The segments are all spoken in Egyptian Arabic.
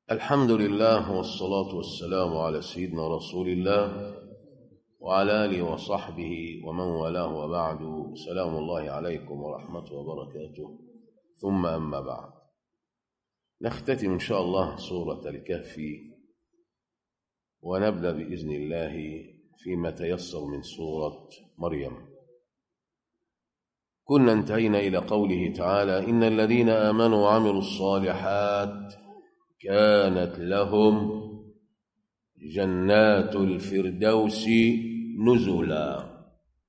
الحمد لله والصلاة والسلام على سيدنا رسول الله وعلى آله وصحبه ومن والاه وبعد سلام الله عليكم ورحمته وبركاته ثم أما بعد نختتم إن شاء الله سورة الكهف ونبدأ بإذن الله فيما تيسر من سورة مريم كنا انتهينا إلى قوله تعالى إن الذين آمنوا وعملوا الصالحات كانت لهم جنات الفردوس نزلا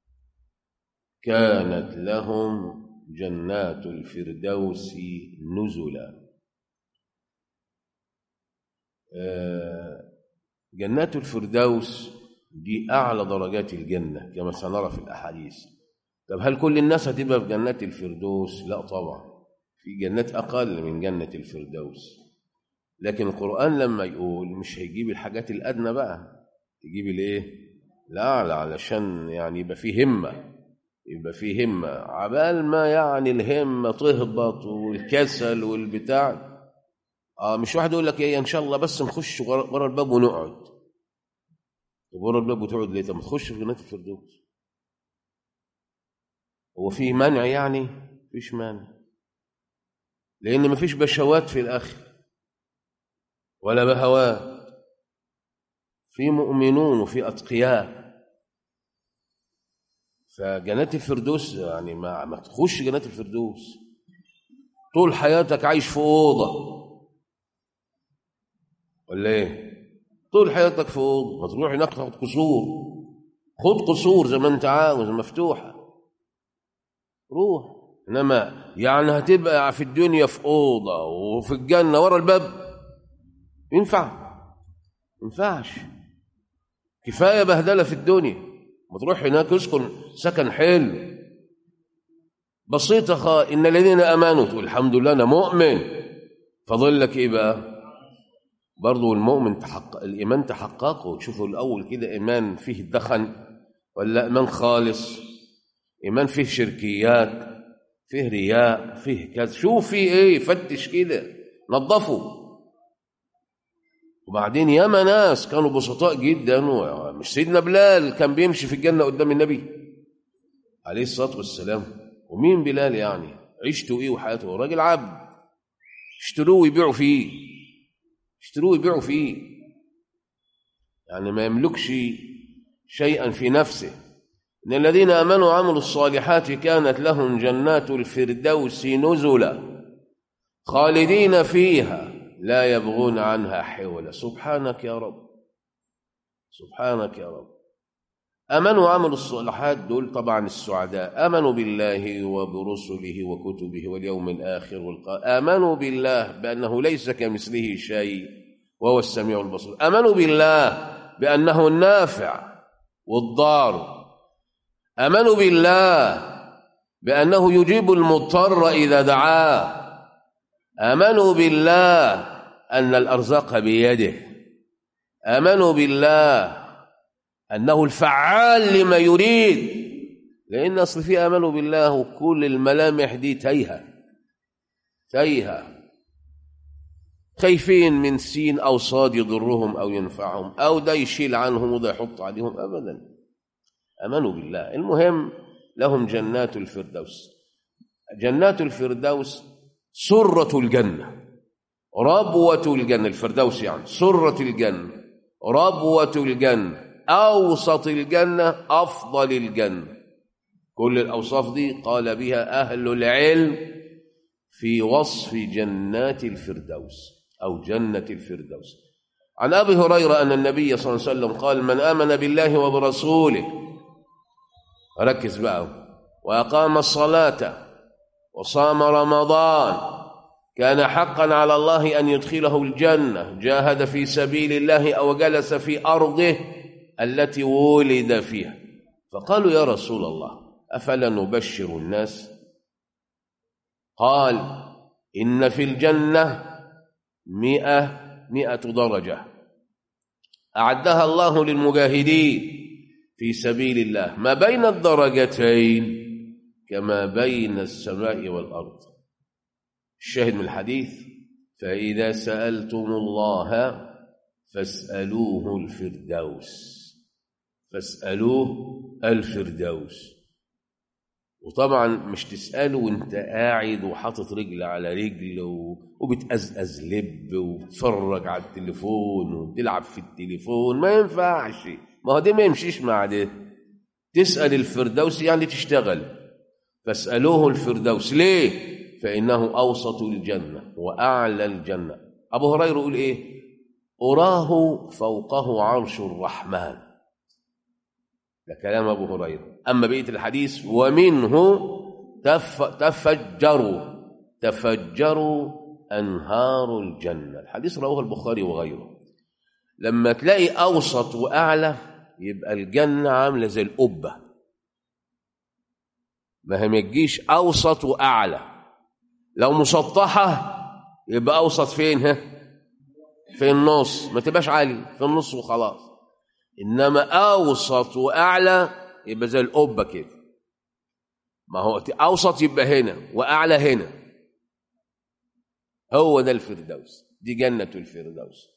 كانت لهم جنات الفردوس نزلا جنات الفردوس دي أعلى درجات الجنة كما سنرى في الأحاديث طب هل كل الناس هتبقى في جنات الفردوس لا طبعا في جنات أقل من جنة الفردوس لكن القرآن لما يقول مش هيجيب الحاجات الأدنى بقى يجيب الايه الأعلى علشان يعني يبقى فيه همة يبقى فيه همة عبال ما يعني الهمة تهبط والكسل والبتاع اه مش واحد يقول لك ايه ان شاء الله بس نخش ورا الباب ونقعد طب ورا الباب وتقعد ليه طب ما تخش في جنات الفردوس هو في منع يعني مفيش مانع لان مفيش بشوات في الاخر ولا بهوات في مؤمنون وفي اتقياء فجنات الفردوس يعني ما, ما تخش جنات الفردوس طول حياتك عايش في اوضه ولا ايه طول حياتك في اوضه ما تروح هناك تاخد قصور خد قصور زي ما انت عاوز مفتوحه روح انما يعني هتبقى في الدنيا في اوضه وفي الجنه ورا الباب ينفع ينفعش كفايه بهدله في الدنيا ما تروح هناك اسكن سكن حلو بسيطه خا ان الذين امنوا تقول الحمد لله انا مؤمن فاضل لك ايه بقى برضه المؤمن تحقق الايمان تحققه تشوفوا الاول كده ايمان فيه دخن ولا ايمان خالص ايمان فيه شركيات فيه رياء فيه كذا شوف فيه ايه فتش كده نظفه وبعدين ياما ناس كانوا بسطاء جدا مش سيدنا بلال كان بيمشي في الجنه قدام النبي عليه الصلاه والسلام ومين بلال يعني عيشته ايه وحياته راجل عبد اشتروه ويبيعوا فيه اشتروه ويبيعوا فيه يعني ما يملكش شيئا في نفسه ان الذين امنوا وعملوا الصالحات كانت لهم جنات الفردوس نزلا خالدين فيها لا يبغون عنها حولا سبحانك يا رب سبحانك يا رب امنوا وعملوا الصالحات دول طبعا السعداء امنوا بالله وبرسله وكتبه واليوم الاخر والقاء امنوا بالله بانه ليس كمثله شيء وهو السميع البصير امنوا بالله بانه النافع والضار امنوا بالله بانه يجيب المضطر اذا دعاه امنوا بالله ان الارزاق بيده امنوا بالله انه الفعال لما يريد لان اصل في امنوا بالله وكل الملامح دي تايهه تايهه خايفين من سين او صاد يضرهم او ينفعهم او ده يشيل عنهم وده يحط عليهم ابدا امنوا بالله المهم لهم جنات الفردوس جنات الفردوس سرة الجنة ربوة الجنة الفردوس يعني سرة الجنة ربوة الجنة أوسط الجنة أفضل الجنة كل الأوصاف دي قال بها أهل العلم في وصف جنات الفردوس أو جنة الفردوس عن أبي هريرة أن النبي صلى الله عليه وسلم قال من آمن بالله وبرسوله ركز بقى وأقام الصلاة وصام رمضان كان حقا على الله ان يدخله الجنه جاهد في سبيل الله او جلس في ارضه التي ولد فيها فقالوا يا رسول الله افلا نبشر الناس قال ان في الجنه مئه مئه درجه اعدها الله للمجاهدين في سبيل الله ما بين الدرجتين كما بين السماء والأرض الشاهد من الحديث فإذا سألتم الله فاسألوه الفردوس فاسألوه الفردوس وطبعا مش تسأله وانت قاعد وحاطط رجل على رجل وبتأزأز لب وتتفرج على التليفون وتلعب في التليفون ما ينفعش ما هو ده ما يمشيش مع ده تسأل الفردوس يعني تشتغل فاسألوه الفردوس ليه فإنه أوسط الجنة وأعلى الجنة أبو هريرة يقول إيه أراه فوقه عرش الرحمن ده كلام أبو هريرة أما بقية الحديث ومنه تف تفجروا تفجروا أنهار الجنة الحديث رواه البخاري وغيره لما تلاقي أوسط وأعلى يبقى الجنة عاملة زي القبة ما هي ما تجيش أوسط وأعلى لو مسطحة يبقى أوسط فين ها في النص ما تبقاش عالي في النص وخلاص إنما أوسط وأعلى يبقى زي القبة كده ما هو أوسط يبقى هنا وأعلى هنا هو ده الفردوس دي جنة الفردوس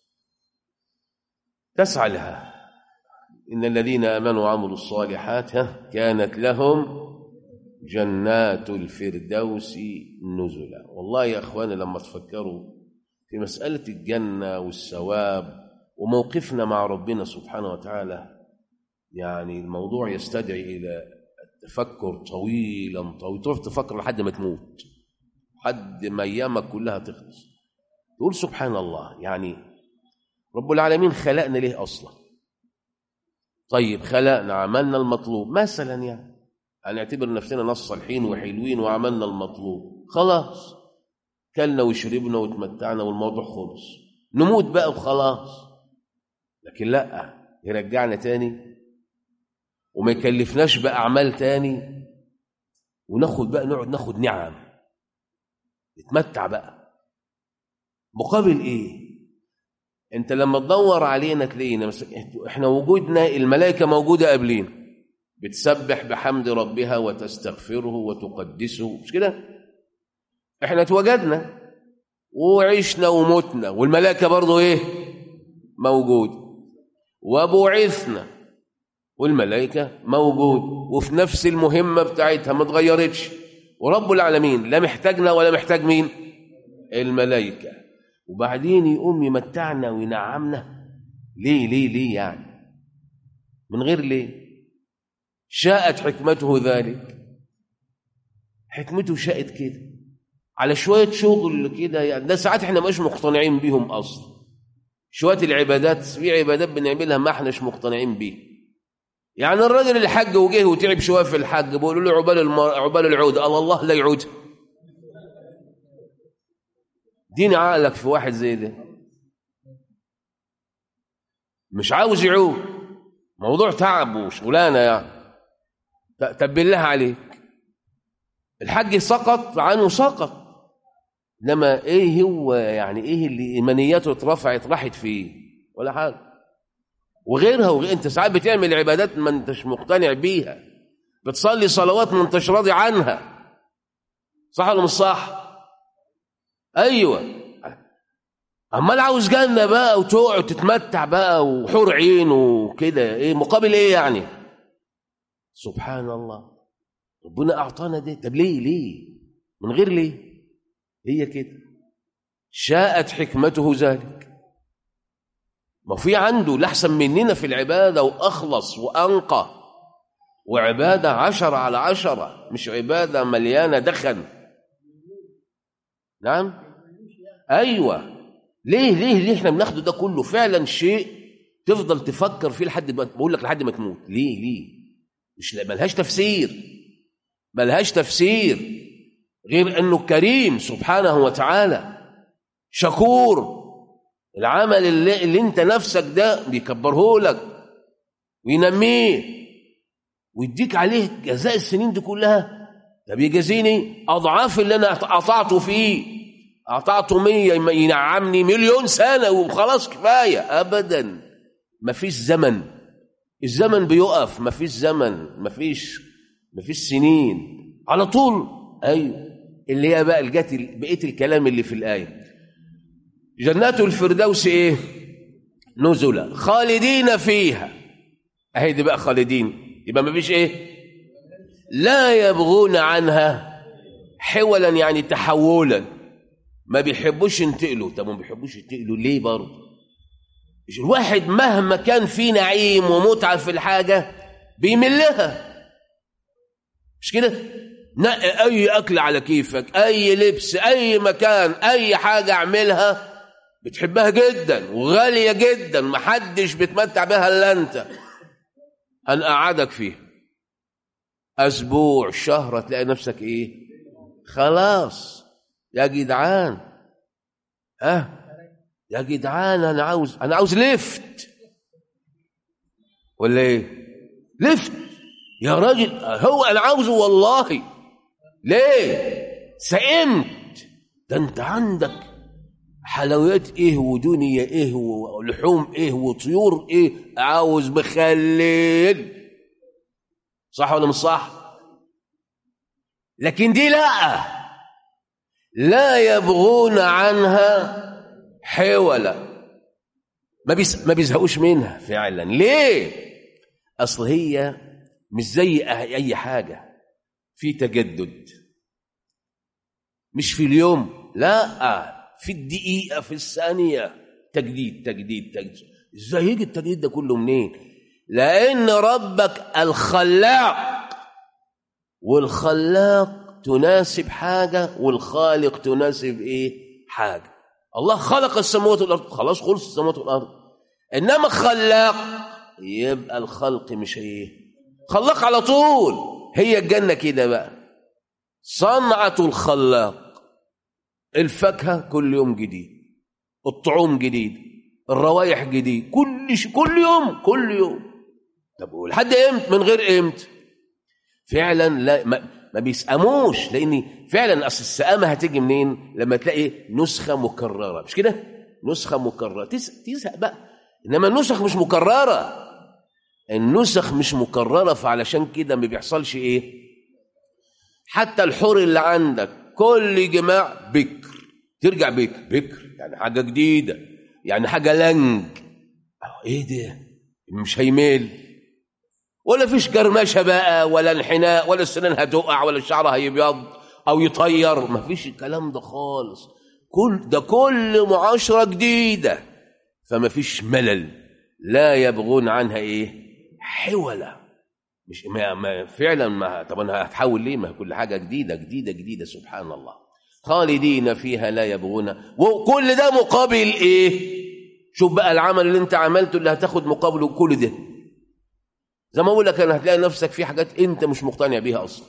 تسعى لها إن الذين آمنوا وعملوا الصالحات كانت لهم جنات الفردوس نزلا والله يا أخواني لما تفكروا في مسألة الجنة والثواب وموقفنا مع ربنا سبحانه وتعالى يعني الموضوع يستدعي إلى التفكر طويلا طويلا تروح تفكر لحد ما تموت لحد ما أيامك كلها تخلص تقول سبحان الله يعني رب العالمين خلقنا ليه أصلا طيب خلقنا عملنا المطلوب مثلا يعني هنعتبر نفسنا ناس صالحين وحلوين وعملنا المطلوب خلاص كلنا وشربنا وتمتعنا والموضوع خلص نموت بقى وخلاص لكن لا يرجعنا تاني وما يكلفناش بأعمال تاني وناخد بقى نقعد ناخد نعم نتمتع بقى مقابل ايه انت لما تدور علينا تلاقينا احنا وجودنا الملائكه موجوده قبلينا بتسبح بحمد ربها وتستغفره وتقدسه مش كده احنا اتوجدنا وعشنا ومتنا والملائكه برضه ايه موجود وبعثنا والملائكه موجود وفي نفس المهمه بتاعتها ما اتغيرتش ورب العالمين لا محتاجنا ولا محتاج مين الملائكه وبعدين يقوم يمتعنا وينعمنا ليه ليه ليه يعني من غير ليه شاءت حكمته ذلك حكمته شاءت كده على شوية شغل كده يعني ده ساعات احنا مش مقتنعين بيهم أصلا شوية العبادات في عبادات بنعملها ما احناش مقتنعين بيها يعني الراجل اللي حج وجه وتعب شوية في الحج بيقولوا له عقبال المر... عقبال العود قال الله لا يعود دين عقلك في واحد زي ده مش عاوز يعود موضوع تعب وشغلانه يعني طب بالله عليك الحج سقط عنه سقط انما ايه هو يعني ايه اللي ايمانياته اترفعت راحت فيه ولا حاجه وغيرها وغير انت ساعات بتعمل عبادات ما انتش مقتنع بيها بتصلي صلوات ما انتش راضي عنها صح ولا مش صح ايوه امال عاوز جنه بقى وتقعد تتمتع بقى وحور عين وكده ايه مقابل ايه يعني سبحان الله ربنا اعطانا ده طب ليه ليه من غير ليه هي كده شاءت حكمته ذلك ما في عنده لحسن مننا في العبادة وأخلص وأنقى وعبادة عشرة على عشرة مش عبادة مليانة دخن نعم أيوة ليه ليه ليه احنا بناخده ده كله فعلا شيء تفضل تفكر فيه لحد ما بقول لك لحد ما تموت ليه ليه مش ملهاش تفسير ملهاش تفسير غير انه كريم سبحانه وتعالى شكور العمل اللي, اللي انت نفسك ده بيكبره لك وينميه ويديك عليه جزاء السنين دي كلها ده بيجازيني اضعاف اللي انا قطعته فيه قطعته مية ينعمني مليون سنة وخلاص كفاية أبدا مفيش زمن الزمن بيقف مفيش زمن مفيش مفيش سنين على طول أيوه اللي هي بقى جت بقية الكلام اللي في الآية جنات الفردوس ايه نزلا خالدين فيها اهي دي بقى خالدين يبقى ما فيش ايه لا يبغون عنها حولا يعني تحولا ما بيحبوش ينتقلوا طب ما بيحبوش ينتقلوا ليه برضه الواحد مهما كان في نعيم ومتعه في الحاجه بيمل لها مش كده نقي اي اكل على كيفك اي لبس اي مكان اي حاجه اعملها بتحبها جدا وغاليه جدا محدش بيتمتع بها الا انت هنقعدك فيها اسبوع شهر تلاقي نفسك ايه خلاص يا جدعان ها أه؟ يا جدعان انا عاوز انا عاوز لفت ولا ايه لفت يا راجل هو انا عاوزه والله ليه سئمت ده انت عندك حلويات ايه ودنيا ايه ولحوم ايه وطيور ايه عاوز مخلل صح ولا مش صح لكن دي لا لا يبغون عنها حولا ما بيس ما بيزهقوش منها فعلا ليه اصل هي مش زي اي حاجه في تجدد مش في اليوم لا في الدقيقه في الثانيه تجديد تجديد تجديد ازاي يجي التجديد ده كله منين لان ربك الخلاق والخلاق تناسب حاجه والخالق تناسب ايه حاجه الله خلق السماوات والارض خلاص خلص السماوات والارض انما خلاق يبقى الخلق مش ايه خلاق على طول هي الجنه كده بقى صنعه الخلاق الفاكهه كل يوم جديد الطعوم جديد الروايح جديد كل ش... كل يوم كل يوم طب لحد امتى من غير امتى فعلا لا ما, ما بيسأموش لان فعلا اصل السآمه هتيجي منين لما تلاقي نسخه مكرره مش كده نسخه مكرره تزهق بقى انما النسخ مش مكرره النسخ مش مكرره فعلشان كده ما بيحصلش ايه حتى الحور اللي عندك كل جماع بكر ترجع بكر بكر يعني حاجه جديده يعني حاجه لنج ايه ده مش هيميل ولا فيش جرمشه بقى ولا انحناء ولا السنان هتقع ولا الشعر هيبيض او يطير ما فيش الكلام ده خالص كل ده كل معاشره جديده فما فيش ملل لا يبغون عنها ايه حولا مش ما, ما فعلا ما طب انا هتحول ليه ما كل حاجه جديده جديده جديده سبحان الله خالدين فيها لا يبغون وكل ده مقابل ايه شوف بقى العمل اللي انت عملته اللي هتاخد مقابله كل ده زي ما اقول لك انا هتلاقي نفسك في حاجات انت مش مقتنع بيها اصلا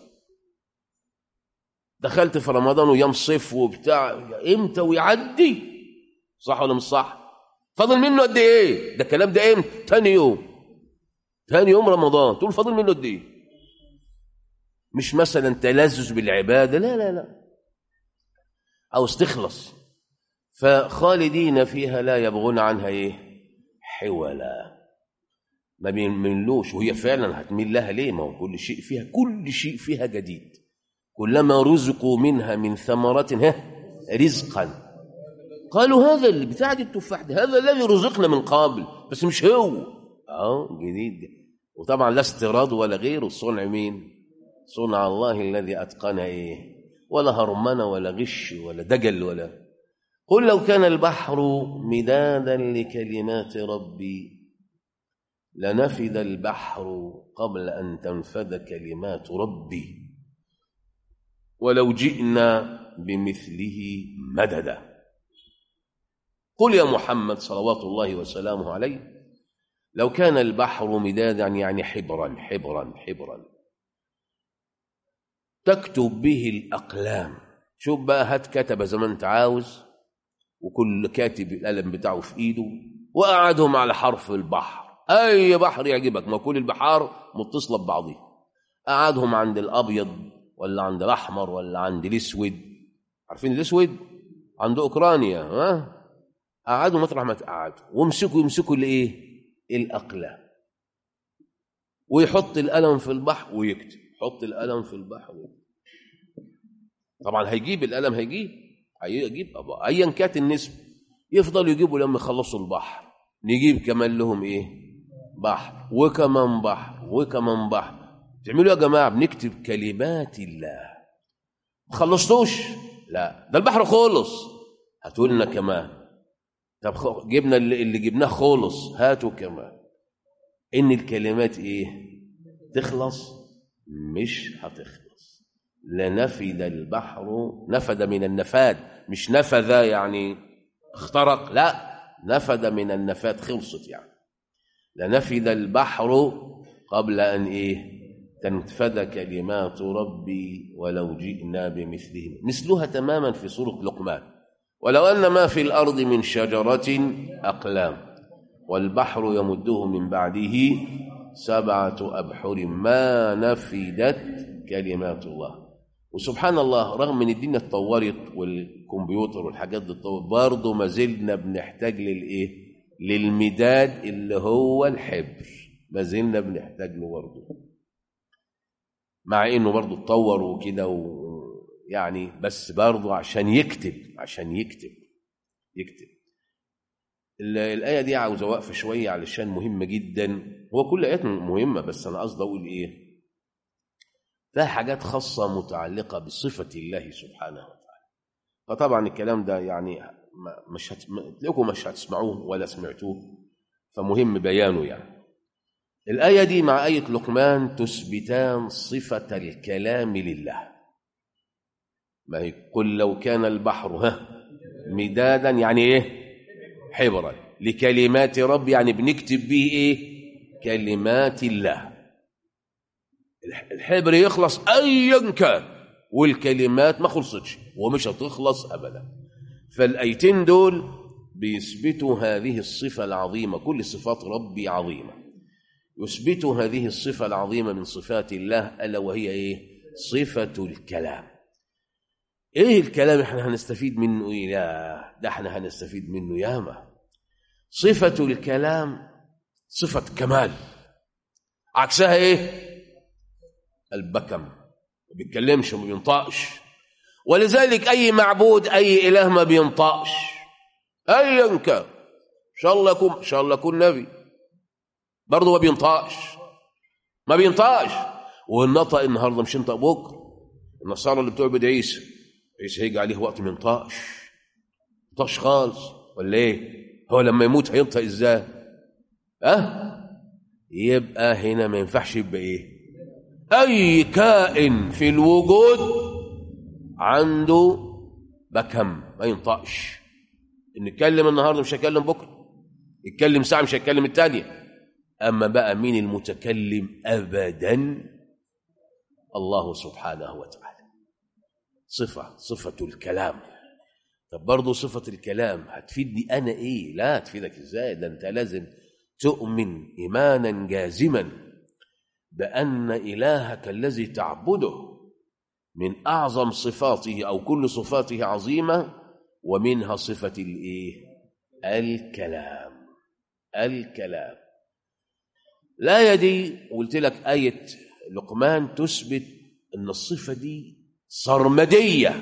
دخلت في رمضان ويوم صيف وبتاع امتى ويعدي صح ولا مش صح فاضل منه قد ايه ده الكلام ده امتى تاني يوم تاني يوم رمضان تقول فاضل منه قد ايه مش مثلا تلذذ بالعباده لا لا لا او استخلص فخالدين فيها لا يبغون عنها ايه حولا ما بيملوش وهي فعلا هتميل لها ليه ما هو كل شيء فيها كل شيء فيها جديد كلما رزقوا منها من ثمرة ها رزقا قالوا هذا اللي بتاع التفاح ده هذا الذي رزقنا من قبل بس مش هو اه جديد وطبعا لا استيراد ولا غيره صنع مين صنع الله الذي اتقن ايه ولا هرمنه ولا غش ولا دجل ولا قل لو كان البحر مدادا لكلمات ربي لنفد البحر قبل ان تنفد كلمات ربي ولو جئنا بمثله مددا قل يا محمد صلوات الله وسلامه عليه لو كان البحر مدادا يعني حبرا حبرا حبرا تكتب به الأقلام شوف بقى هات كتبة زي ما انت عاوز وكل كاتب القلم بتاعه في ايده وقعدهم على حرف البحر اي بحر يعجبك ما كل البحار متصله ببعضها قعدهم عند الابيض ولا عند الاحمر ولا عند الاسود عارفين الاسود عند اوكرانيا ها قعدوا مطرح ما تقعدوا وامسكوا يمسكوا الايه الاقلام ويحط القلم في البحر ويكتب يحط القلم في البحر ويكتب. طبعا هيجيب القلم هيجيب هيجيب ايا كانت النسبه يفضلوا يجيبوا لما يخلصوا البحر نجيب كمان لهم ايه بحر وكمان بحر وكمان بحر تعملوا يا جماعه بنكتب كلمات الله ما خلصتوش لا ده البحر خلص هاتوا لنا كمان طب خ- جبنا اللي, اللي جبناه خلص هاتوا كمان ان الكلمات ايه تخلص مش هتخلص لنفد البحر نفد من النفاد مش نفذ يعني اخترق لا نفد من النفاد خلصت يعني لنفد البحر قبل ان ايه تنفد كلمات ربي ولو جئنا بمثله مثلها تماما في سوره لقمان ولو ان ما في الارض من شجره اقلام والبحر يمده من بعده سبعه ابحر ما نفدت كلمات الله وسبحان الله رغم ان الدنيا اتطورت والكمبيوتر والحاجات دي اتطورت برضه ما زلنا بنحتاج للايه؟ للمداد اللي هو الحبر ما زلنا بنحتاج له برضه مع انه برضه اتطور وكده ويعني بس برضه عشان يكتب عشان يكتب يكتب ال- الآية دي عاوزة وقفة شوية علشان مهمة جدا هو كل آيات مهمة بس أنا قصدي أقول إيه فيها حاجات خاصة متعلقة بصفة الله سبحانه وتعالى فطبعا الكلام ده يعني ما- مش هت... ما- تلاقوا مش هتسمعوه ولا سمعتوه فمهم بيانه يعني الآية دي مع آية لقمان تثبتان صفة الكلام لله ما هي قل لو كان البحر ها مدادا يعني ايه حبرا لكلمات رب يعني بنكتب به ايه كلمات الله الح- الحبر يخلص ايا كان والكلمات ما خلصتش ومش هتخلص ابدا فالايتين دول بيثبتوا هذه الصفه العظيمه كل صفات ربي عظيمه يثبت هذه الصفه العظيمه من صفات الله الا وهي ايه صفه الكلام ايه الكلام احنا هنستفيد منه ايه لا ده احنا هنستفيد منه ياما صفه الكلام صفه كمال عكسها ايه البكم ما بيتكلمش وما بينطقش ولذلك اي معبود اي اله ما بينطقش ايا كان ان شاء الله يكون ان شاء الله يكون نبي برضه ما بينطقش ما بينطقش والنطق النهارده مش ينطق بكره النصارى اللي بتعبد عيسى عيسى هيجي عليه وقت ما ينطقش ما ينطقش خالص ولا ايه هو لما يموت هينطق ازاي اه يبقى هنا ما ينفعش يبقى ايه اي كائن في الوجود عنده بكم ما ينطقش نتكلم النهارده مش هيكلم بكره يتكلم ساعه مش هيتكلم الثانيه اما بقى مين المتكلم ابدا الله سبحانه وتعالى صفه صفه الكلام طب برضه صفه الكلام هتفيدني انا ايه لا تفيدك ازاي ده انت لازم تؤمن ايمانا جازما بان الهك الذي تعبده من اعظم صفاته او كل صفاته عظيمه ومنها صفه الايه الكلام الكلام الآية دي قلت لك آية لقمان تثبت أن الصفة دي سرمدية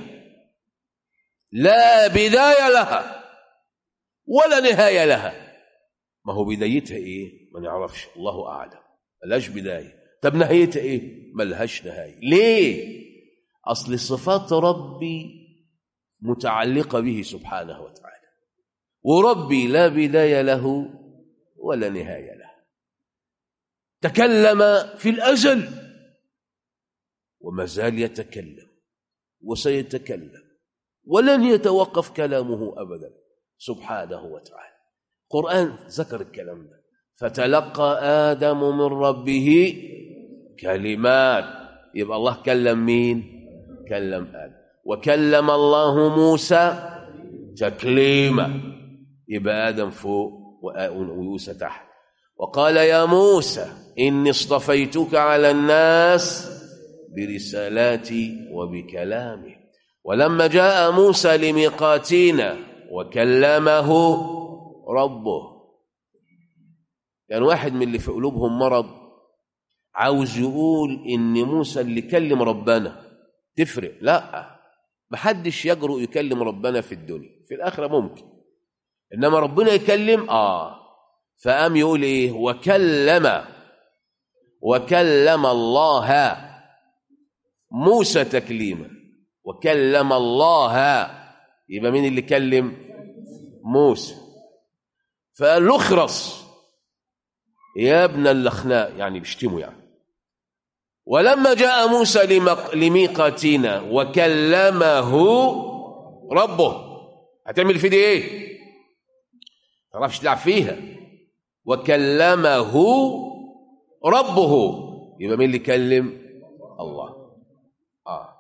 لا بداية لها ولا نهاية لها ما هو بدايتها إيه؟ ما نعرفش الله أعلم ملهاش بداية طب نهايتها إيه؟ ملهاش نهاية ليه؟ أصل صفات ربي متعلقة به سبحانه وتعالى وربي لا بداية له ولا نهاية له تكلم في الازل وما زال يتكلم وسيتكلم ولن يتوقف كلامه ابدا سبحانه وتعالى القران ذكر الكلام ده فتلقى ادم من ربه كلمات يبقى الله كلم مين كلم ادم وكلم الله موسى تكليما يبقى ادم فوق ويوسى تحت وقال يا موسى إني اصطفيتك على الناس برسالاتي وبكلامي ولما جاء موسى لميقاتنا وكلمه ربه كان واحد من اللي في قلوبهم مرض عاوز يقول إن موسى اللي كلم ربنا تفرق لا محدش يجرؤ يكلم ربنا في الدنيا في الآخرة ممكن انما ربنا يكلم اه فقام يقول ايه وكلم وكلم الله موسى تكليما وكلم الله يبقى مين اللي كلم موسى فقال له اخرس يا ابن اللخناء يعني بيشتمه يعني ولما جاء موسى لمق... لميقاتنا وكلمه ربه هتعمل في دي ايه تعرفش تلعب فيها وكلمه ربه يبقى مين اللي كلم الله اه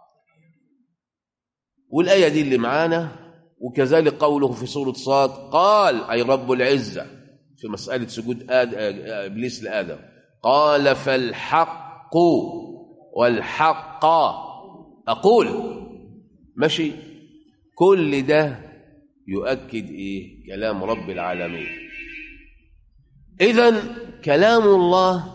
والايه دي اللي معانا وكذلك قوله في سوره صاد قال اي رب العزه في مساله سجود آد... ابليس لادم قال فالحق والحق اقول ماشي كل ده يؤكد ايه كلام رب العالمين اذا كلام الله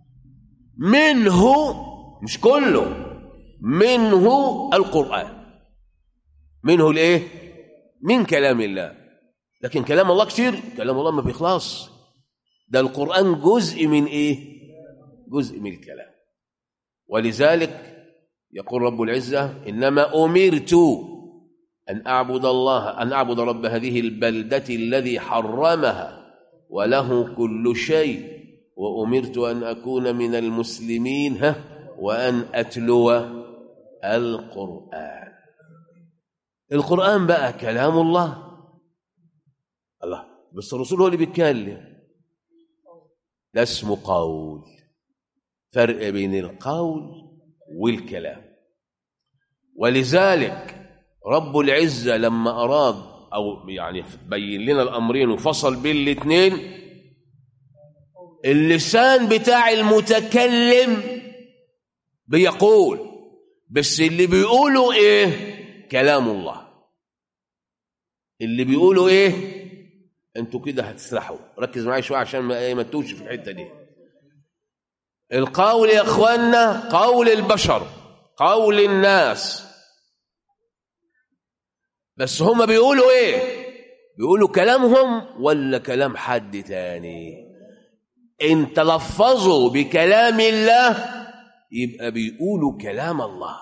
منه مش كله منه القران منه الايه من كلام الله لكن كلام الله كتير كلام الله ما بيخلص ده القران جزء من ايه جزء من الكلام ولذلك يقول رب العزه انما امرت أن أعبد الله أن أعبد رب هذه البلدة الذي حرمها وله كل شيء وأمرت أن أكون من المسلمين ها وأن أتلو القرآن القرآن بقى كلام الله الله بس الرسول هو اللي بيتكلم ده اسمه قول فرق بين القول والكلام ولذلك رب العزة لما أراد أو يعني بين لنا الأمرين وفصل بين الاثنين اللسان بتاع المتكلم بيقول بس اللي بيقولوا إيه كلام الله اللي بيقولوا إيه أنتوا كده هتسرحوا ركز معايا شوية عشان ما ما تتوهش في الحتة دي القول يا إخوانا قول البشر قول الناس بس هم بيقولوا ايه بيقولوا كلامهم ولا كلام حد تاني ان تلفظوا بكلام الله يبقى بيقولوا كلام الله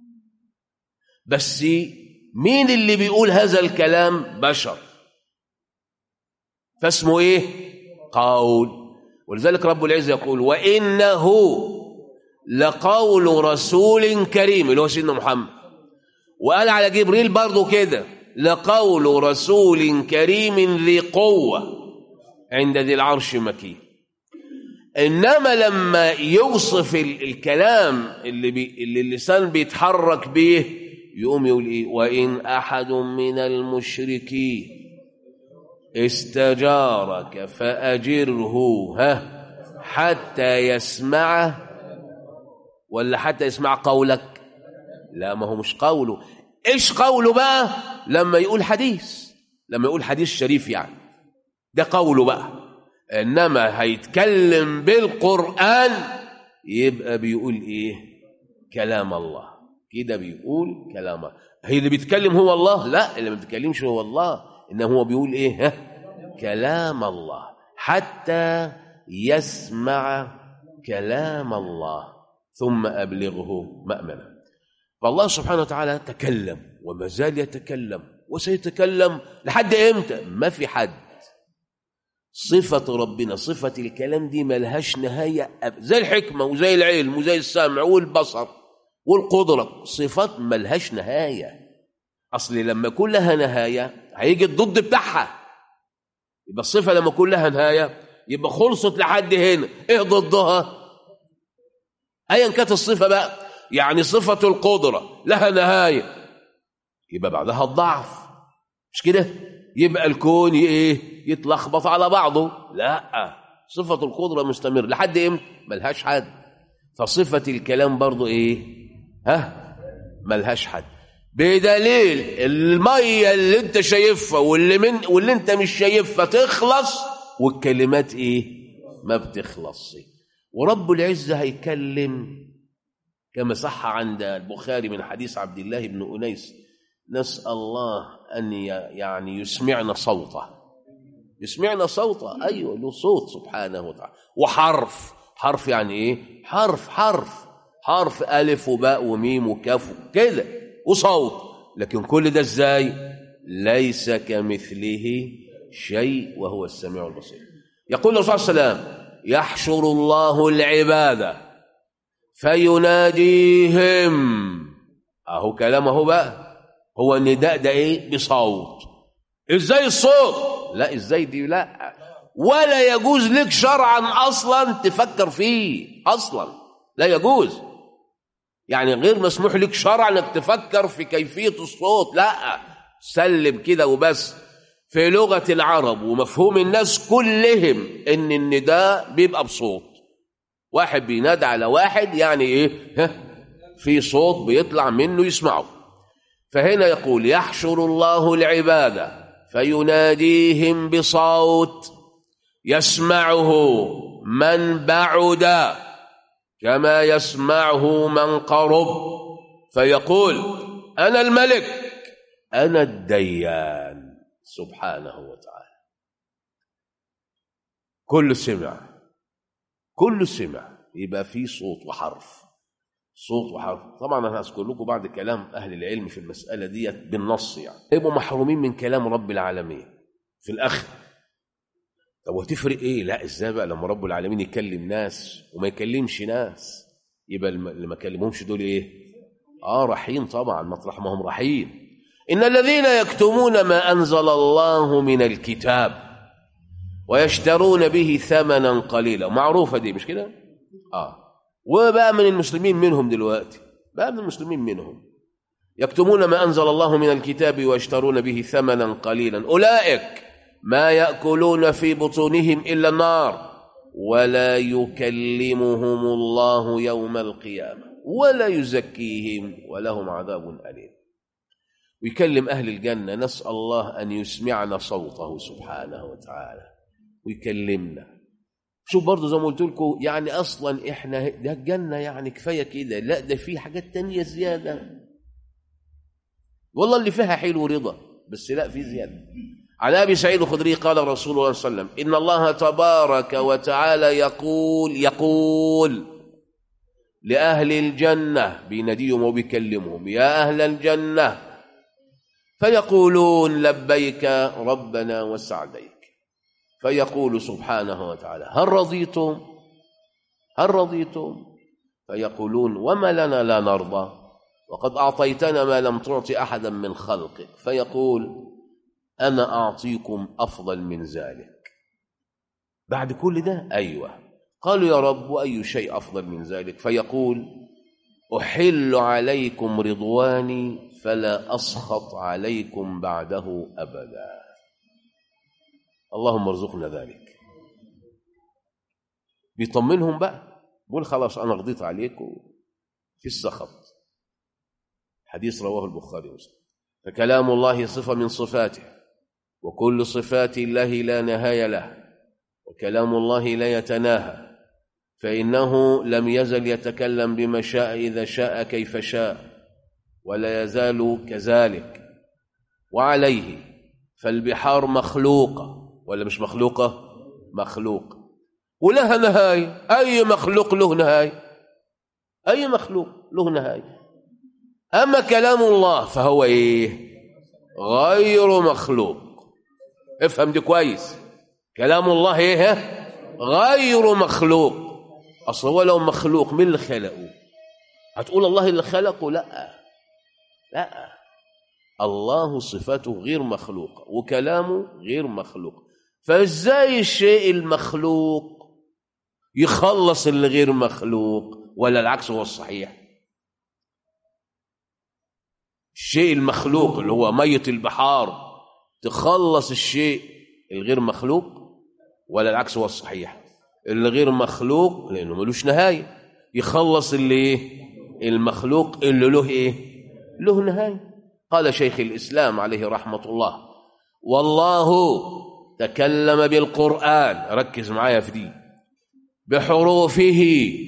بس مين اللي بيقول هذا الكلام بشر فاسمه ايه قول ولذلك رب العزة يقول وإنه لقول رسول كريم اللي هو سيدنا محمد وقال على جبريل برضه كده لقول رسول كريم ذي قوة عند ذي العرش مكين إنما لما يوصف الكلام اللي, بي اللي اللسان بيتحرك به يقوم يقول إيه وإن أحد من المشركين استجارك فأجره ها حتى يسمعه ولا حتى يسمع قولك لا ما هو مش قوله ايش قوله بقى لما يقول حديث لما يقول حديث شريف يعني ده قوله بقى انما هيتكلم بالقران يبقى بيقول ايه كلام الله كده بيقول كلام الله هي اللي بيتكلم هو الله لا اللي ما بيتكلمش هو الله انما هو بيقول ايه ها كلام الله حتى يسمع كلام الله ثم ابلغه مامنا فالله سبحانه وتعالى تكلم وما زال يتكلم وسيتكلم لحد امتى ما في حد صفة ربنا صفة الكلام دي ملهاش نهاية زي الحكمة وزي العلم وزي السمع والبصر والقدرة صفات ملهاش نهاية أصل لما يكون لها نهاية هيجي الضد بتاعها يبقى الصفة لما يكون لها نهاية يبقى خلصت لحد هنا ايه ضدها ايا كانت الصفة بقى يعني صفة القدرة لها نهاية يبقى بعدها الضعف مش كده يبقى الكون ايه يتلخبط على بعضه لا صفة القدرة مستمر لحد امتى ملهاش حد فصفة الكلام برضو ايه ها ملهاش حد بدليل المية اللي انت شايفها واللي من واللي انت مش شايفها تخلص والكلمات ايه ما بتخلصش ورب العزة هيكلم كما صح عند البخاري من حديث عبد الله بن أنيس نسأل الله أن يعني يسمعنا صوته يسمعنا صوته ايوه له صوت سبحانه وتعالى وحرف حرف يعني ايه حرف حرف حرف الف وباء وميم وكاف كده وصوت لكن كل ده ازاي ليس كمثله شيء وهو السميع البصير يقول الرسول صلى الله عليه وسلم يحشر الله العباد فيناديهم اهو كلام اهو بقى هو النداء ده ايه بصوت ازاي الصوت لا ازاي دي لا ولا يجوز لك شرعا اصلا تفكر فيه اصلا لا يجوز يعني غير مسموح لك شرعا انك تفكر في كيفيه الصوت لا سلم كده وبس في لغه العرب ومفهوم الناس كلهم ان النداء بيبقى بصوت واحد بينادى على واحد يعني ايه ها في صوت بيطلع منه يسمعه فهنا يقول يحشر الله العباد فيناديهم بصوت يسمعه من بعد كما يسمعه من قرب فيقول انا الملك انا الديان سبحانه وتعالى كل سمع كل سمع يبقى في صوت وحرف صوت وحرف طبعا انا هذكر لكم بعد كلام اهل العلم في المساله ديت بالنص يعني يبقوا محرومين من كلام رب العالمين في الاخر طب وتفرق ايه لا ازاي بقى لما رب العالمين يكلم ناس وما يكلمش ناس يبقى اللي ما كلمهمش دول ايه اه رحيم طبعا مطرح ما هم رحيم ان الذين يكتمون ما انزل الله من الكتاب ويشترون به ثمنا قليلا معروفه دي مش كده اه وبقى من المسلمين منهم دلوقتي بقى من المسلمين منهم يكتمون ما انزل الله من الكتاب ويشترون به ثمنا قليلا اولئك ما ياكلون في بطونهم الا النار ولا يكلمهم الله يوم القيامه ولا يزكيهم ولهم عذاب اليم ويكلم اهل الجنه نسال الله ان يسمعنا صوته سبحانه وتعالى ويكلمنا شوف برضه زي ما قلت لكم يعني اصلا احنا ده الجنه يعني كفايه كده لا ده في حاجات تانية زياده والله اللي فيها حلو ورضا بس لا في زياده عن ابي سعيد الخدري قال رسول الله صلى الله عليه وسلم ان الله تبارك وتعالى يقول يقول لاهل الجنه بيناديهم وبيكلمهم يا اهل الجنه فيقولون لبيك ربنا وسعديك فيقول سبحانه وتعالى هل رضيتم هل رضيتم فيقولون وما لنا لا نرضى وقد اعطيتنا ما لم تعط احدا من خلقك فيقول انا اعطيكم افضل من ذلك بعد كل ده ايوه قالوا يا رب واي شيء افضل من ذلك فيقول احل عليكم رضواني فلا اسخط عليكم بعده ابدا اللهم ارزقنا ذلك بيطمنهم بقى بيقول خلاص انا رضيت عليكم في السخط حديث رواه البخاري ومسلم فكلام الله صفه من صفاته وكل صفات الله لا نهايه له وكلام الله لا يتناهى فانه لم يزل يتكلم بما شاء اذا شاء كيف شاء ولا يزال كذلك وعليه فالبحار مخلوقه ولا مش مخلوقة مخلوق ولها نهاية أي مخلوق له نهاية أي مخلوق له نهاية أما كلام الله فهو إيه غير مخلوق افهم دي كويس كلام الله إيه غير مخلوق أصل هو لو مخلوق مين اللي خلقه هتقول الله اللي خلقه لا لا الله صفاته غير مخلوقة وكلامه غير مخلوق فازاي الشيء المخلوق يخلص اللي غير مخلوق ولا العكس هو الصحيح الشيء المخلوق اللي هو مية البحار تخلص الشيء الغير مخلوق ولا العكس هو الصحيح اللي غير مخلوق لانه ملوش نهايه يخلص اللي ايه المخلوق اللي له ايه له نهايه قال شيخ الاسلام عليه رحمه الله والله تكلم بالقرآن ركز معايا في دي بحروفه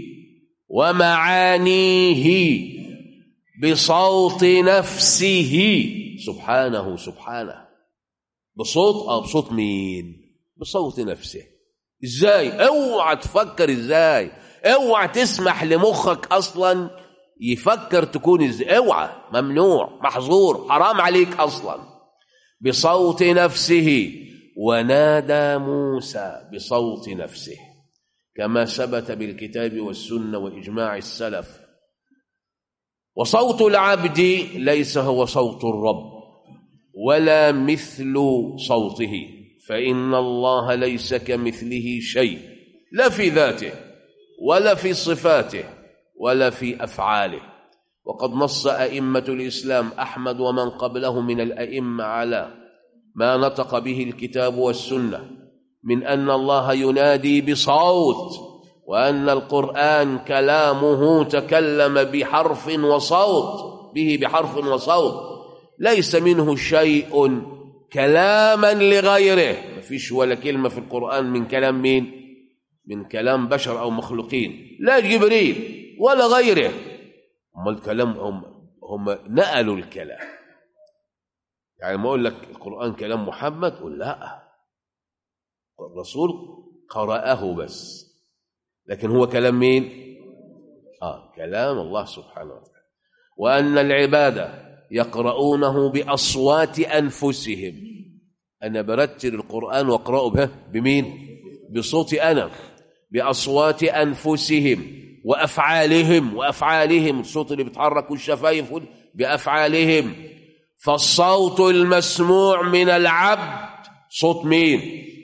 ومعانيه بصوت نفسه سبحانه سبحانه بصوت اه بصوت مين بصوت نفسه ازاي اوعى تفكر ازاي اوعى تسمح لمخك اصلا يفكر تكون ازاي اوعى ممنوع محظور حرام عليك اصلا بصوت نفسه ونادى موسى بصوت نفسه كما ثبت بالكتاب والسنه واجماع السلف وصوت العبد ليس هو صوت الرب ولا مثل صوته فان الله ليس كمثله شيء لا في ذاته ولا في صفاته ولا في افعاله وقد نص ائمه الاسلام احمد ومن قبله من الائمه على ما نطق به الكتاب والسنه من ان الله ينادي بصوت وان القران كلامه تكلم بحرف وصوت به بحرف وصوت ليس منه شيء كلاما لغيره ما فيش ولا كلمه في القران من كلام مين من كلام بشر او مخلوقين لا جبريل ولا غيره هم الكلام هم هم نقلوا الكلام يعني ما اقول لك القران كلام محمد قل لا الرسول قرأه بس لكن هو كلام مين اه كلام الله سبحانه وتعالى وان العباده يقرؤونه باصوات انفسهم انا برتل القران واقراه به بمين بصوتي انا باصوات انفسهم وافعالهم وافعالهم الصوت اللي بيتحرك والشفايف بافعالهم فالصوت المسموع من العبد صوت مين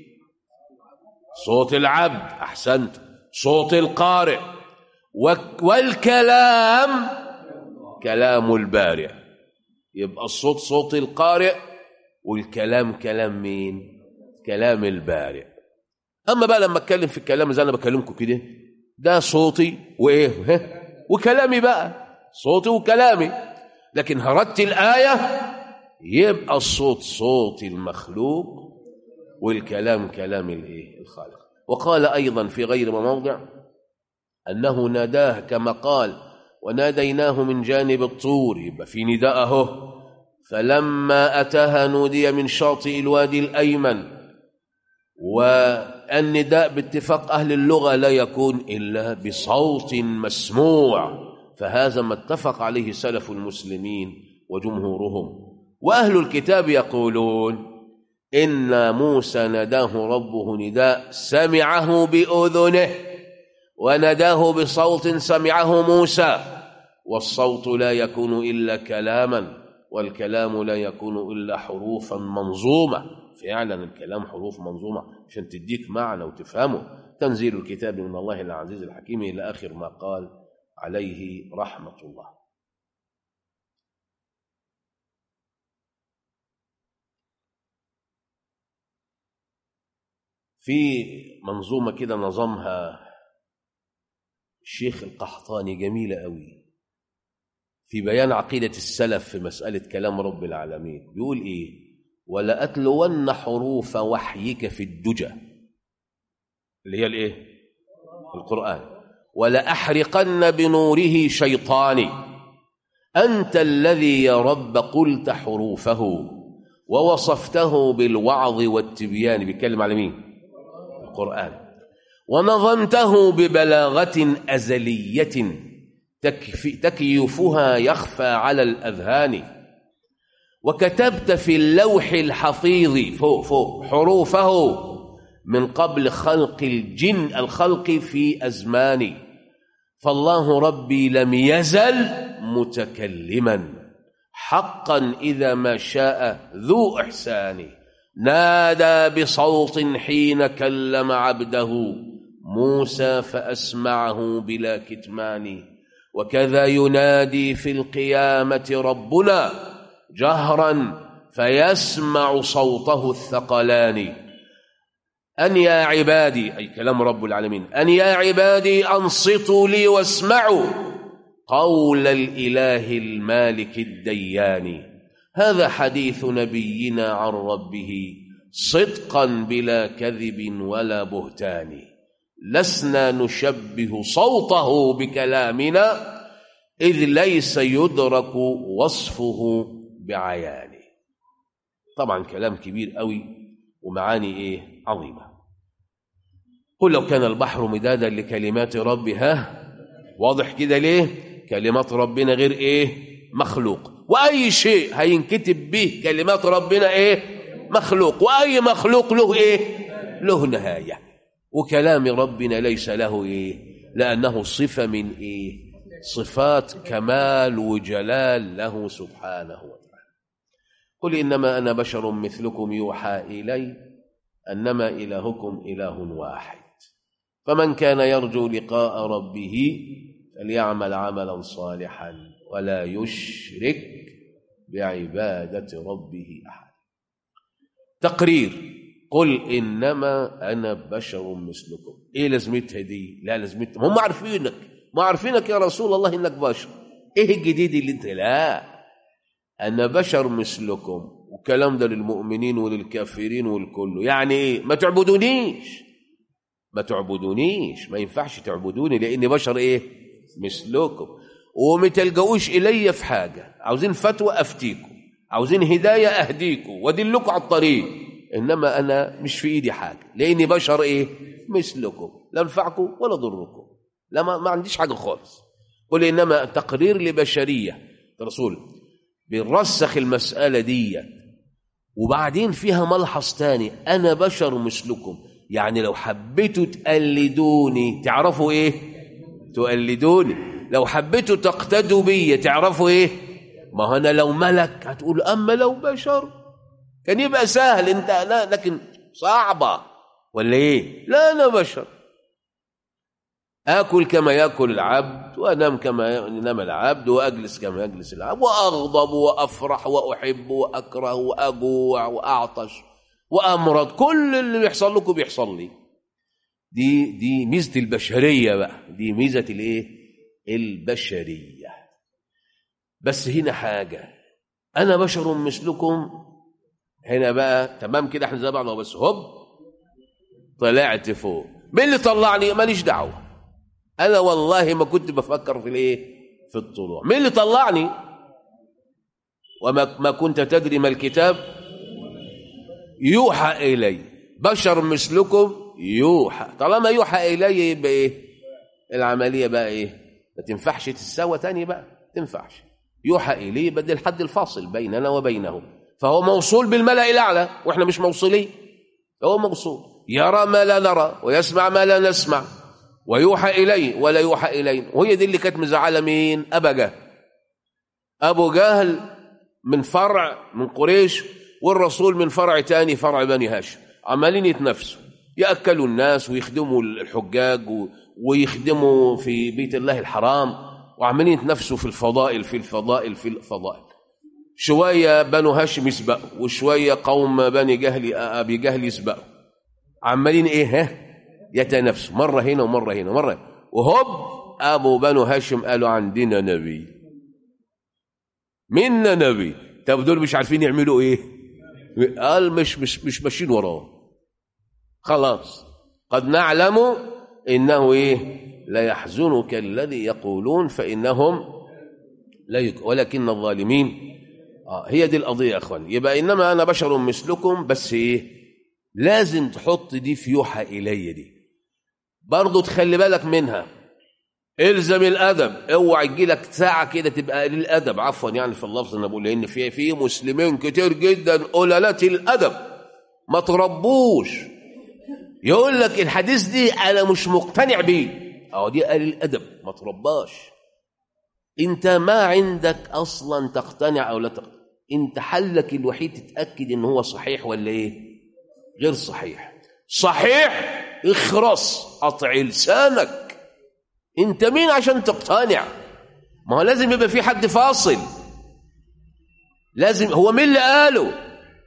صوت العبد احسنت صوت القارئ والكلام كلام البارئ يبقى الصوت صوت القارئ والكلام كلام مين كلام البارئ اما بقى لما اتكلم في الكلام زي انا بكلمكم كده ده صوتي وايه وكلامي بقى صوتي وكلامي لكن هردت الايه يبقى الصوت صوت المخلوق والكلام كلام الايه الخالق وقال ايضا في غير موضع انه ناداه كما قال وناديناه من جانب الطور يبقى في نداء اهو فلما اتاها نودي من شاطئ الوادي الايمن والنداء باتفاق اهل اللغه لا يكون الا بصوت مسموع فهذا ما اتفق عليه سلف المسلمين وجمهورهم واهل الكتاب يقولون ان موسى ناداه ربه نداء سمعه باذنه وناداه بصوت سمعه موسى والصوت لا يكون الا كلاما والكلام لا يكون الا حروفا منظومه فعلا الكلام حروف منظومه عشان تديك معنى وتفهمه تنزيل الكتاب من الله العزيز الحكيم الى اخر ما قال عليه رحمه الله في منظومه كده نظمها الشيخ القحطاني جميله قوي في بيان عقيده السلف في مساله كلام رب العالمين بيقول ايه ولأتلون حروف وحيك في الدجى اللي هي الايه القرآن ولأحرقن بنوره شيطاني أنت الذي يا رب قلت حروفه ووصفته بالوعظ والتبيان بيتكلم على مين القرآن ونظمته ببلاغة أزلية تكيفها يخفى على الأذهان وكتبت في اللوح الحفيظ فوق فوق حروفه من قبل خلق الجن الخلق في أزمان فالله ربي لم يزل متكلما حقا إذا ما شاء ذو إحسان نادى بصوت حين كلم عبده موسى فأسمعه بلا كتمان وكذا ينادي في القيامة ربنا جهرا فيسمع صوته الثقلان أن يا عبادي أي كلام رب العالمين أن يا عبادي أنصتوا لي واسمعوا قول الإله المالك الديان هذا حديث نبينا عن ربه صدقا بلا كذب ولا بهتان لسنا نشبه صوته بكلامنا إذ ليس يدرك وصفه بعيانه طبعا كلام كبير قوي ومعاني ايه عظيمه قل لو كان البحر مدادا لكلمات ربي ها واضح كده ليه كلمات ربنا غير ايه مخلوق واي شيء هينكتب به كلمات ربنا ايه مخلوق واي مخلوق له ايه له نهايه وكلام ربنا ليس له ايه لانه صفه من ايه صفات كمال وجلال له سبحانه وتعالى قل انما انا بشر مثلكم يوحى الي انما الهكم اله واحد فمن كان يرجو لقاء ربه فليعمل عملا صالحا ولا يشرك بعباده ربه احد تقرير قل انما انا بشر مثلكم ايه لازمتها دي لا لازمتها هم عارفينك ما عارفينك يا رسول الله انك بشر ايه الجديد اللي انت لا انا بشر مثلكم والكلام ده للمؤمنين وللكافرين والكل يعني ايه ما تعبدونيش ما تعبدونيش ما ينفعش تعبدوني لاني بشر ايه مثلكم وما تلجؤوش الي في حاجه عاوزين فتوى افتيكم عاوزين هدايه اهديكم وادلكم على الطريق انما انا مش في ايدي حاجه لاني بشر ايه مثلكم لا انفعكم ولا ضركم لا ما, ما عنديش حاجه خالص قل انما تقرير لبشريه الرسول بنرسخ المساله دي وبعدين فيها ملحظ تاني انا بشر مثلكم يعني لو حبيتوا تقلدوني تعرفوا ايه تقلدوني لو حبيتوا تقتدوا بي تعرفوا ايه ما هو انا لو ملك هتقول اما لو بشر كان يبقى سهل انت لا لكن صعبه ولا ايه لا انا بشر اكل كما ياكل العبد وانام كما ينام العبد واجلس كما يجلس العبد واغضب وافرح واحب واكره واجوع واعطش وامرض كل اللي بيحصل لكم بيحصل لي دي دي ميزه البشريه بقى دي ميزه الايه البشريه بس هنا حاجه انا بشر مثلكم هنا بقى تمام كده احنا زي بعض بس هوب طلعت فوق مين اللي طلعني ماليش دعوه انا والله ما كنت بفكر في الايه في الطلوع مين اللي طلعني وما ما كنت تدري ما الكتاب يوحى الي بشر مثلكم يوحى طالما يوحى الي يبقى ايه العمليه بقى ايه ما تنفعش تتساوى تاني بقى تنفعش يوحى اليه يبقى ده الحد الفاصل بيننا وبينه فهو موصول بالملأ الاعلى واحنا مش موصولين هو موصول يرى ما لا نرى ويسمع ما لا نسمع ويوحى إليه ولا يوحى إلينا وهي دي اللي كانت مزعلة مين أبا جهل أبو جهل من فرع من قريش والرسول من فرع تاني فرع بني هاشم عمالين يتنافسوا يأكلوا الناس ويخدموا الحجاج ويخدموا في بيت الله الحرام وعمالين يتنافسوا في الفضائل في الفضائل في الفضائل شوية بنو هاشم يسبقوا وشوية قوم بني جهل أبي جهل يسبقوا عمالين إيه ها يتنافسوا مرة هنا ومرة هنا مرة وهوب أبو بنو هاشم قالوا عندنا نبي منا نبي طب دول مش عارفين يعملوا ايه قال مش مش مش ماشيين وراه خلاص قد نعلم انه ايه لا يحزنك الذي يقولون فانهم لا يك... ولكن الظالمين آه هي دي القضيه يا اخوان يبقى انما انا بشر مثلكم بس ايه لازم تحط دي في يوحى الي دي برضه تخلي بالك منها الزم الادب اوعى يجي لك ساعه كده تبقى قليل الادب عفوا يعني في اللفظ انا بقول لان في في مسلمين كتير جدا قلالات الادب ما تربوش يقول لك الحديث دي انا مش مقتنع بيه اهو دي قليل الادب ما ترباش انت ما عندك اصلا تقتنع او لا تقتنع انت حلك الوحيد تتاكد ان هو صحيح ولا ايه غير صحيح صحيح اخرس قطع لسانك انت مين عشان تقتنع ما هو لازم يبقى في حد فاصل لازم هو مين اللي قاله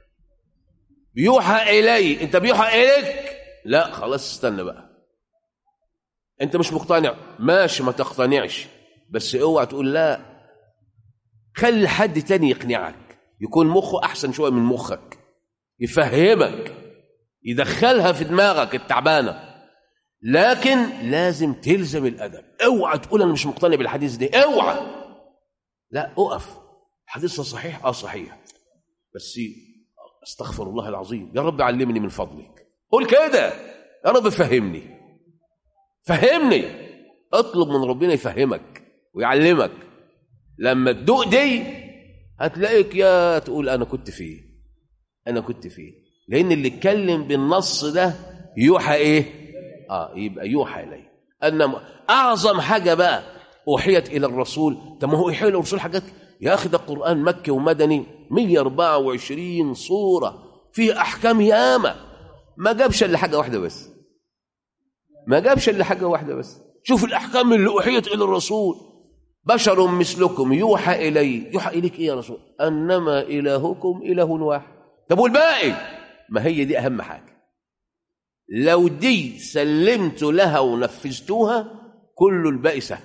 بيوحى الي انت بيوحى اليك لا خلاص استنى بقى انت مش مقتنع ماشي ما تقتنعش بس اوعى تقول لا خلي حد تاني يقنعك يكون مخه احسن شويه من مخك يفهمك يدخلها في دماغك التعبانه لكن لازم تلزم الادب اوعى تقول انا مش مقتنع بالحديث ده اوعى لا اقف الحديث ده صحيح اه صحيح بس استغفر الله العظيم يا رب علمني من فضلك قول كده يا رب فهمني فهمني اطلب من ربنا يفهمك ويعلمك لما تدوق دي هتلاقيك يا تقول انا كنت فين انا كنت فين لان اللي اتكلم بالنص ده يوحى ايه اه يبقى يوحى اليه ان اعظم حاجه بقى اوحيت الى الرسول طب ما هو يوحي الى الرسول حاجات يا اخي ده القران مكي ومدني 124 سوره فيه احكام ياما ما جابش الا حاجه واحده بس ما جابش الا حاجه واحده بس شوف الاحكام اللي اوحيت الى الرسول بشر مثلكم يوحى الي يوحى اليك ايه يا رسول انما الهكم اله واحد طب والباقي ما هي دي اهم حاجه لو دي سلمت لها ونفذتوها كل الباقي سهل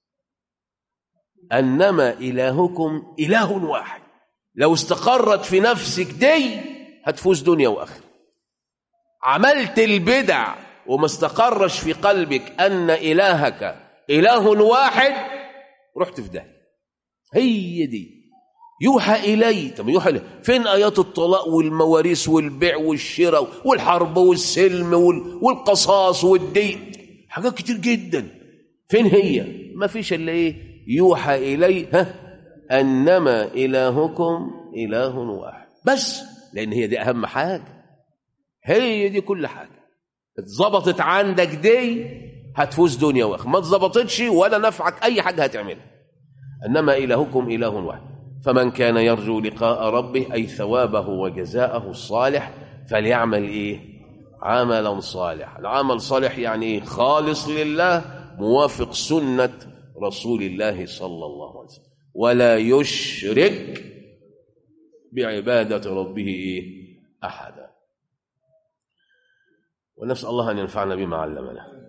انما الهكم اله واحد لو استقرت في نفسك دي هتفوز دنيا واخره عملت البدع وما استقرش في قلبك ان الهك اله واحد رحت في ده هي دي يوحى الي طب يوحى إلي. فين ايات الطلاق والمواريث والبيع والشراء والحرب والسلم والقصاص والدين حاجات كتير جدا فين هي ما فيش الا ايه يوحى الي ها انما الهكم اله واحد بس لان هي دي اهم حاجه هي دي كل حاجه اتظبطت عندك دي هتفوز دنيا واخره ما اتظبطتش ولا نفعك اي حاجه هتعملها انما الهكم اله واحد فمن كان يرجو لقاء ربه اي ثوابه وجزاءه الصالح فليعمل ايه عملا صالحا العمل صالح يعني ايه خالص لله موافق سنه رسول الله صلى الله عليه وسلم ولا يشرك بعباده ربه ايه احدا ونسال الله ان ينفعنا بما علمنا